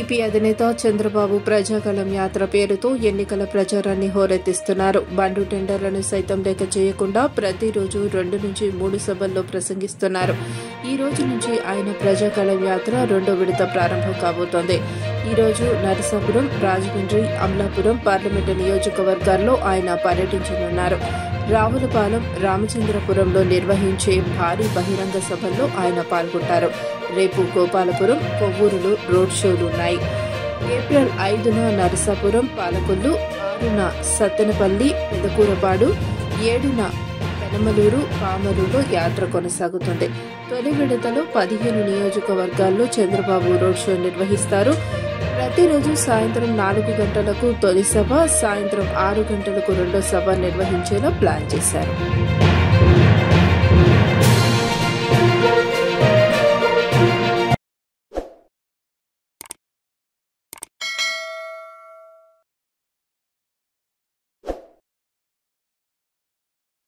TDP అధినేత చంద్రబాబు ప్రజాగళం యాత్ర పేరుతో ఎన్నికల ప్రచారాన్ని హోరెత్తిస్తున్నారు బండు టెండర్లను సైతం లెక్క చేయకుండా ప్రతిరోజు రెండు నుంచి మూడు సభల్లో ప్రసంగిస్తున్నారు ఈ రోజు నుంచి ఆయన ప్రజాగళం యాత్ర రెండో విడత ప్రారంభం కాబోతోంది ఈ రోజు నరసాపురం రాజమండ్రి అమలాపురం పార్లమెంటు నియోజకవర్గాల్లో ఆయన పర్యటించనున్నారు రావులపాలెం రామచంద్రపురంలో నిర్వహించే భారీ బహిరంగ సభల్లో ఆయన పాల్గొంటారు రేపు గోపాలపురం కొవ్వూరులో రోడ్ షోలు ఉన్నాయి ఏప్రిల్ ఐదున నరసాపురం పాలకొల్లు ఆరున సత్తెనపల్లి పెదకూరపాడు ఏడున పెనమలూరు పామరులో యాత్ర కొనసాగుతుంది తొలి విడతలో పదిహేను నియోజకవర్గాల్లో చంద్రబాబు రోడ్ షో నిర్వహిస్తారు ప్రతిరోజు సాయంత్రం నాలుగు గంటలకు తొలి సభ సాయంత్రం ఆరు గంటలకు రెండో సభ నిర్వహించేలా ప్లాన్ చేశారు